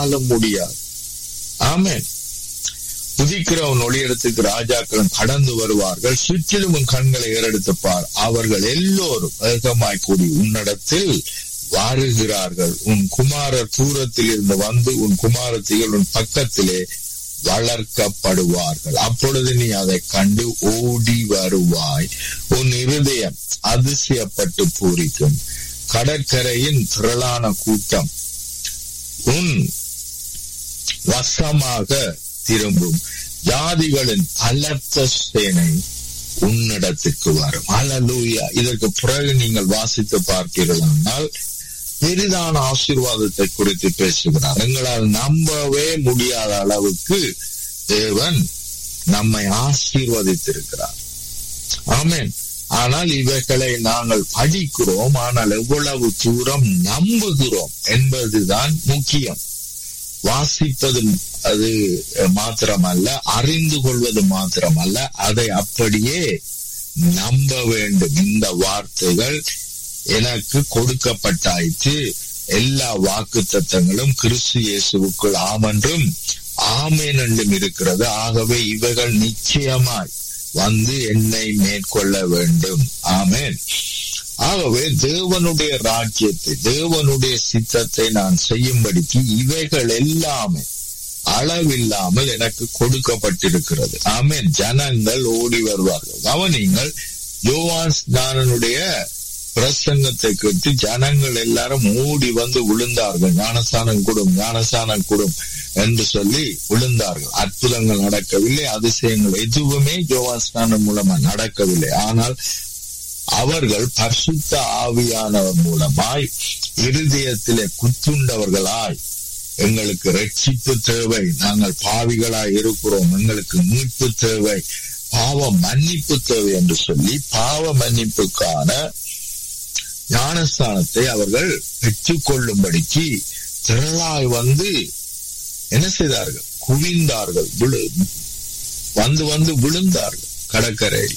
யாராலும் முடியாது ஆமென் புதிக்கிறவன் ஒளியறத்துக்கு ராஜாக்களும் கடந்து வருவார்கள் சுற்றிலும் உன் கண்களை ஏறெடுத்து பார் அவர்கள் எல்லோரும் ஏகமாய் கூடி உன்னிடத்தில் வாருகிறார்கள் உன் குமாரர் தூரத்தில் இருந்து வந்து உன் குமாரத்திகள் உன் பக்கத்திலே வளர்க்கப்படுவார்கள் அப்பொழுது நீ அதை கண்டு ஓடி வருவாய் உன் இருதயம் அதிசயப்பட்டு பூரிக்கும் கடற்கரையின் திரளான கூட்டம் உன் வசமாக திரும்பும் ஜாதிகளின் பலத்த சேனை உன்னிடத்துக்கு வரும் அலலூயா இதற்கு பிறகு நீங்கள் வாசித்து பார்க்கிறீர்களானால் பெரிதான ஆசீர்வாதத்தை குறித்து பேசுகிறார் எங்களால் நம்பவே முடியாத அளவுக்கு தேவன் நம்மை ஆசீர்வதித்திருக்கிறார் ஆமேன் ஆனால் இவைகளை நாங்கள் படிக்கிறோம் ஆனால் எவ்வளவு தூரம் நம்புகிறோம் என்பதுதான் முக்கியம் வாசிப்பது அது மாத்திரமல்ல அறிந்து கொள்வது மாத்திரமல்ல அதை அப்படியே நம்ப வேண்டும் இந்த வார்த்தைகள் எனக்கு கொடுக்கப்பட்டாயிற்று எல்லா வாக்கு தத்தங்களும் கிறிஸ்து இயேசுவுக்குள் ஆமென்றும் ஆமேன் என்றும் இருக்கிறது ஆகவே இவைகள் நிச்சயமாய் வந்து என்னை மேற்கொள்ள வேண்டும் ஆமேன் ஆகவே தேவனுடைய ராஜ்யத்தை தேவனுடைய சித்தத்தை நான் செய்யும்படிக்கு இவைகள் எல்லாமே அளவில்லாமல் எனக்கு கொடுக்கப்பட்டிருக்கிறது ஆமேன் ஜனங்கள் ஓடி வருவார்கள் கவனிங்கள் யோவான் ஸ்நானனுடைய பிரசங்கத்தை கேட்டு ஜனங்கள் எல்லாரும் ஓடி வந்து விழுந்தார்கள் ஞானஸ்தானம் கொடும் ஞானஸ்தானம் கொடும் என்று சொல்லி விழுந்தார்கள் அற்புதங்கள் நடக்கவில்லை அதிசயங்கள் எதுவுமே யோவான் ஸ்நானம் மூலமா நடக்கவில்லை ஆனால் அவர்கள் பரிசுத்த ஆவியானவர் மூலமாய் இருதயத்திலே குத்துண்டவர்களாய் எங்களுக்கு ரட்சிப்பு தேவை நாங்கள் பாவிகளாய் இருக்கிறோம் எங்களுக்கு மீட்பு தேவை பாவ மன்னிப்பு தேவை என்று சொல்லி பாவ மன்னிப்புக்கான ஞானஸ்தானத்தை அவர்கள் பெற்றுக் கொள்ளும்படிக்கு திரளாய் வந்து என்ன செய்தார்கள் குவிந்தார்கள் வந்து வந்து விழுந்தார்கள் கடற்கரையில்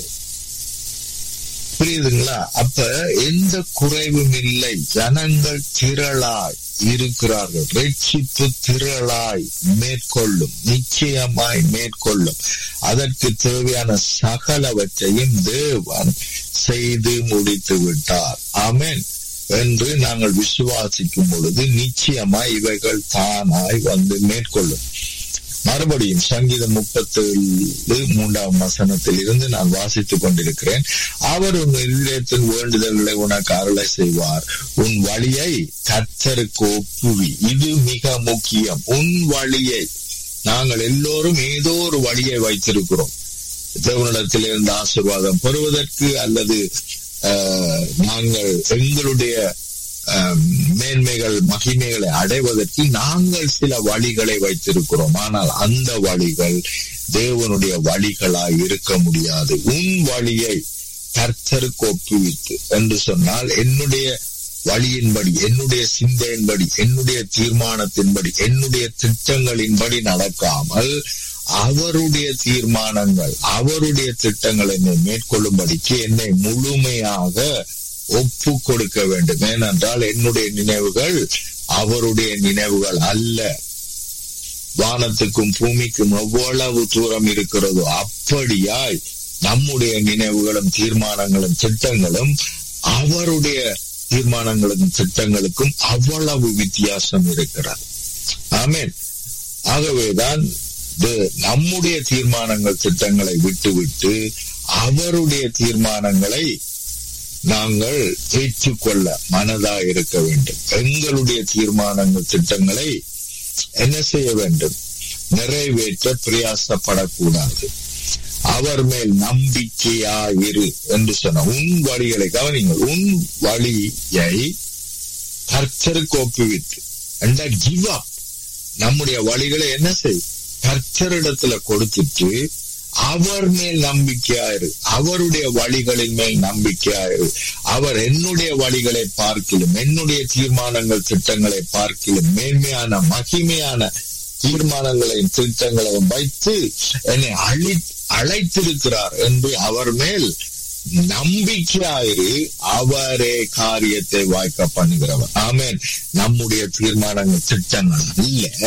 புரியுதுங்களா அப்ப எந்த குறைவும் இல்லை ஜனங்கள் திரளாய் இருக்கிறார்கள் ரட்சிப்பு திரளாய் மேற்கொள்ளும் நிச்சயமாய் மேற்கொள்ளும் அதற்கு தேவையான சகலவற்றையும் தேவன் செய்து முடித்து விட்டார் ஆமேன் என்று நாங்கள் விசுவாசிக்கும் பொழுது நிச்சயமாய் இவைகள் தானாய் வந்து மேற்கொள்ளும் மறுபடியும் சங்கீதம் முப்பத்தேழு மூன்றாம் வசனத்தில் இருந்து நான் வாசித்துக் கொண்டிருக்கிறேன் அவர் உன் இதயத்தின் வேண்டுதல்களை உனக்கு அருளை செய்வார் உன் வழியை கத்தருக்கு ஒப்புவி இது மிக முக்கியம் உன் வழியை நாங்கள் எல்லோரும் ஏதோ ஒரு வழியை வைத்திருக்கிறோம் தேவனிடத்தில் இருந்து ஆசிர்வாதம் பெறுவதற்கு அல்லது நாங்கள் எங்களுடைய மேன்மைகள் மகிமைகளை அடைவதற்கு நாங்கள் சில வழிகளை வைத்திருக்கிறோம் ஆனால் அந்த வழிகள் தேவனுடைய வழிகளாய் இருக்க முடியாது உன் வழியை கர்த்தருக்கு ஒப்புவித்து என்று சொன்னால் என்னுடைய வழியின்படி என்னுடைய சிந்தையின்படி என்னுடைய தீர்மானத்தின்படி என்னுடைய திட்டங்களின்படி நடக்காமல் அவருடைய தீர்மானங்கள் அவருடைய திட்டங்கள் என்னை மேற்கொள்ளும்படிக்கு என்னை முழுமையாக ஒப்பு கொடுக்க வேண்டும் ஏனென்றால் என்னுடைய நினைவுகள் அவருடைய நினைவுகள் அல்ல வானத்துக்கும் பூமிக்கும் எவ்வளவு தூரம் இருக்கிறதோ அப்படியாய் நம்முடைய நினைவுகளும் தீர்மானங்களும் திட்டங்களும் அவருடைய தீர்மானங்களுக்கும் திட்டங்களுக்கும் அவ்வளவு வித்தியாசம் இருக்கிறது ஆமேன் ஆகவேதான் நம்முடைய தீர்மானங்கள் திட்டங்களை விட்டுவிட்டு அவருடைய தீர்மானங்களை நாங்கள் ஏற்றுக்கொள்ள மனதா இருக்க வேண்டும் எங்களுடைய தீர்மானங்கள் திட்டங்களை என்ன செய்ய வேண்டும் நிறைவேற்ற பிரயாசப்படக்கூடாது அவர் மேல் நம்பிக்கையா இரு என்று சொன்ன உன் வழிகளை கவனிங்கள் உன் வழியை கர்த்தருக்கு ஒப்புவித்து கிவ் அப் நம்முடைய வழிகளை என்ன செய் கர்த்தரிடத்துல கொடுத்துட்டு அவர் மேல் நம்பிக்கையாயிரு அவருடைய வழிகளின் மேல் நம்பிக்கையாயிரு அவர் என்னுடைய வழிகளை பார்க்கிலும் என்னுடைய தீர்மானங்கள் திட்டங்களை பார்க்கிலும் மேன்மையான மகிமையான தீர்மானங்களையும் திட்டங்களையும் வைத்து என்னை அழி அழைத்திருக்கிறார் என்று அவர் மேல் நம்பிக்கையாயிரு அவரே காரியத்தை வாய்க்க பண்ணுகிறவர் ஆமேன் நம்முடைய தீர்மானங்கள் திட்டங்கள் அல்ல